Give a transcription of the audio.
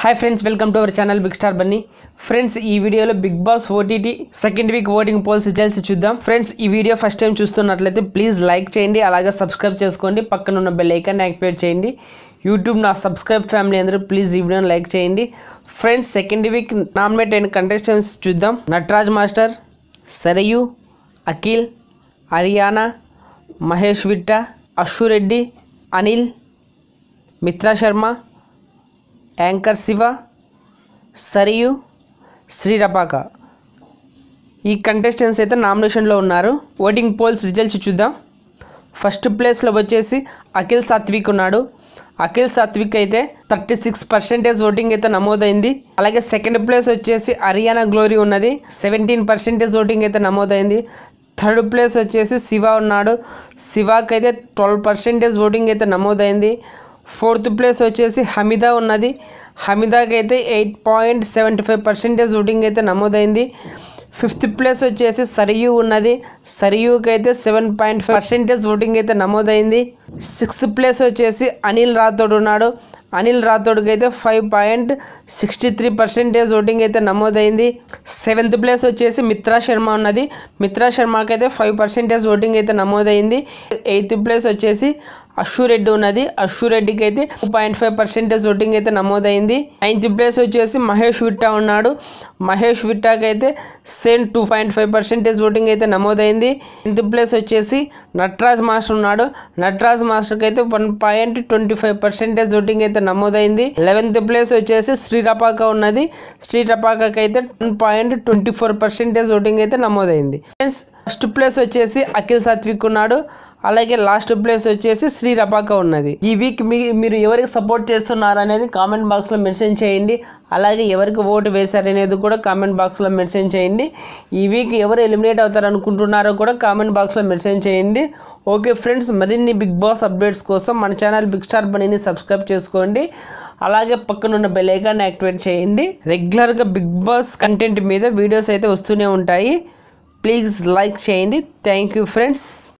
hi friends welcome to our channel big star Bunny friends ఈ వీడియోలో big boss OTT second week voting polls results చూద్దాం friends ఈ video first time చూస్తున్నట్లయితే please like చేయండి అలాగే subscribe చేసుకోండి పక్కన ఉన్న బెల్ ఐకాన్ యాక్టివేట్ చేయండి యూట్యూబ్ నా సబ్స్క్రైబ్ ఫ్యామిలీ అందరూ ప్లీజ్ ఈ వీడియోని లైక్ చేయండి ఫ్రెండ్స్ సెకండ్ వీక్ నామినేట్ అయిన కంటెస్టెంట్స్ చూద్దాం నటరాజ్ మాస్టర్ సరయు అఖిల్ హరియానా మహేష్ విట్ట అశు రెడ్డి అనిల్ మిత్రా శర్మ యాంకర్ శివ సరియు శ్రీరపాక ఈ కంటెస్టెంట్స్ అయితే నామినేషన్లో ఉన్నారు ఓటింగ్ పోల్స్ రిజల్ట్స్ చూద్దాం ఫస్ట్ ప్లేస్లో వచ్చేసి అఖిల్ సాత్విక్ ఉన్నాడు అఖిల్ సాత్విక్ అయితే థర్టీ సిక్స్ పర్సెంటేజ్ ఓటింగ్ అయితే నమోదైంది అలాగే సెకండ్ ప్లేస్ వచ్చేసి హరియానా గ్లోరీ ఉన్నది సెవెంటీన్ పర్సెంటేజ్ ఓటింగ్ అయితే నమోదైంది థర్డ్ ప్లేస్ వచ్చేసి శివ ఉన్నాడు శివాకి అయితే ట్వెల్వ్ పర్సెంటేజ్ ఓటింగ్ అయితే నమోదైంది ఫోర్త్ ప్లేస్ వచ్చేసి హమీదా ఉన్నది హమీదాకి అయితే eight point seventy five percentage voting అయితే నమోదైంది ఫిఫ్త్ ప్లేస్ వచ్చేసి సరియు ఉన్నది సరియుకి అయితే seven point five percentage voting అయితే నమోదైంది సిక్స్త్ ప్లేస్ వచ్చేసి అనిల్ రాథోడ్ ఉన్నాడు అనిల్ రాథోడ్కి అయితే five point sixty three percentage voting అయితే నమోదైంది సెవెంత్ ప్లేస్ వచ్చేసి మిత్రా శర్మ ఉన్నది మిత్రా శర్మకి అయితే ఫైవ్ పర్సెంటేజ్ ఓటింగ్ అయితే నమోదైంది ఎయిత్ ప్లేస్ వచ్చేసి అశు రెడ్డి ఉన్నది అశు రెడ్డికి అయితే two point five percentage voting అయితే నమోదైంది నైన్త్ ప్లేస్ వచ్చేసి మహేష్ విట్టా ఉన్నాడు మహేష్ విట్టాకి అయితే same two point five percentage voting అయితే నమోదైంది టెన్త్ ప్లేస్ వచ్చేసి నటరాజ్ మాస్టర్ ఉన్నాడు నటరాజ్ మాస్టర్కి అయితే one point twenty five percentage voting అయితే నమోదైంది లెవెన్త్ ప్లేస్ వచ్చేసి శ్రీరపాక ఉన్నది శ్రీరపాకకి అయితే one point twenty four percentage voting అయితే నమోదైంది ఫస్ట్ ప్లేస్ వచ్చేసి అఖిల్ సాత్విక్ ఉన్నాడు అలాగే లాస్ట్ ప్లేస్ వచ్చేసి శ్రీ రపాక ఉన్నది ఈ వీక్ మీ మీరు ఎవరికి సపోర్ట్ చేస్తున్నారు అనేది కామెంట్ బాక్స్లో మెన్షన్ చేయండి అలాగే ఎవరికి ఓటు వేశారనేది కూడా కామెంట్ బాక్స్లో మెన్షన్ చేయండి ఈ వీక్ ఎవరు ఎలిమినేట్ అవుతారు అనుకుంటున్నారో కూడా కామెంట్ బాక్స్లో మెన్షన్ చేయండి ఓకే ఫ్రెండ్స్ మరిన్ని బిగ్ బాస్ అప్డేట్స్ కోసం మన ఛానల్ బిగ్ స్టార్ బనీని సబ్స్క్రైబ్ చేసుకోండి అలాగే పక్కనున్న బెల్ ఐకాన్ యాక్టివేట్ చేయండి రెగ్యులర్గా బిగ్ బాస్ కంటెంట్ మీద వీడియోస్ అయితే వస్తూనే ఉంటాయి ప్లీజ్ లైక్ చేయండి థ్యాంక్ యూ ఫ్రెండ్స్